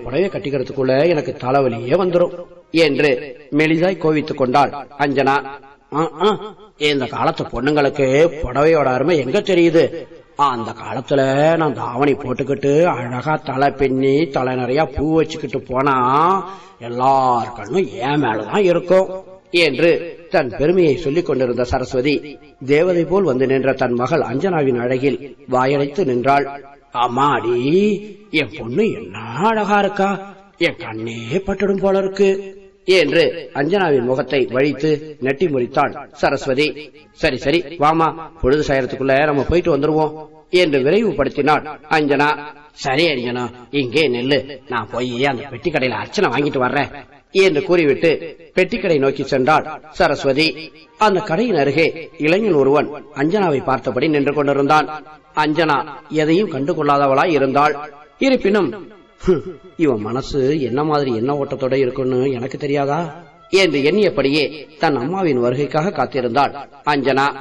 புடவைய கட்டிக்கிறதுக்குள்ள எனக்கு தலைவலியே வந்துரும் என்று மெலிதாய் கோவித்துக் கொண்டாள் அஞ்சனா "ஆ, ஆ, இந்த காலத்து பொண்ணுங்களுக்கு புடவையோட அருமை எங்க தெரியுது அந்த காலத்துல நான் தாவணி போட்டுக்கிட்டு அழகா தலை பின்னி தலை நிறைய பூ வச்சுக்கிட்டு போனா எல்லார் கண்ணும் என் மேலதான் இருக்கும் என்று தன் பெருமையை சொல்லிக் கொண்டிருந்த சரஸ்வதி தேவதை போல் வந்து நின்ற தன் மகள் அஞ்சனாவின் அழகில் வாயடைத்து நின்றாள் அம்மாடி என் பொண்ணு என்ன அழகா இருக்கா என் கண்ணே பட்டுடும் போல இருக்கு என்று அஞ்சனாவின் முகத்தை வழித்து நெட்டி முறித்தாள் சரஸ்வதி சரி சரி வாமா பொழுது சாயறதுக்குள்ள நம்ம போயிட்டு வந்துருவோம் என்று விரைவுபடுத்தினாள் அஞ்சனா சரி அஞ்சனா இங்கே நெல்லு நான் போய் அந்த பெட்டி கடையில அர்ச்சனை வாங்கிட்டு வர்றேன் என்று கூறிவிட்டு பெட்டிக்கடை நோக்கி சென்றாள் சரஸ்வதி அந்த கடையின் அருகே இளைஞன் ஒருவன் அஞ்சனாவை பார்த்தபடி நின்று கொண்டிருந்தான் அஞ்சனா எதையும் கண்டுகொள்ளாதவளாய் இருந்தாள் இருப்பினும் "ஹம், இவன் மனசு என்ன மாதிரி என்ன ஓட்டத்தோட இருக்குன்னு எனக்கு தெரியாதா என்று எண்ணியபடியே தன் அம்மாவின் வருகைக்காக காத்திருந்தாள் அஞ்சனா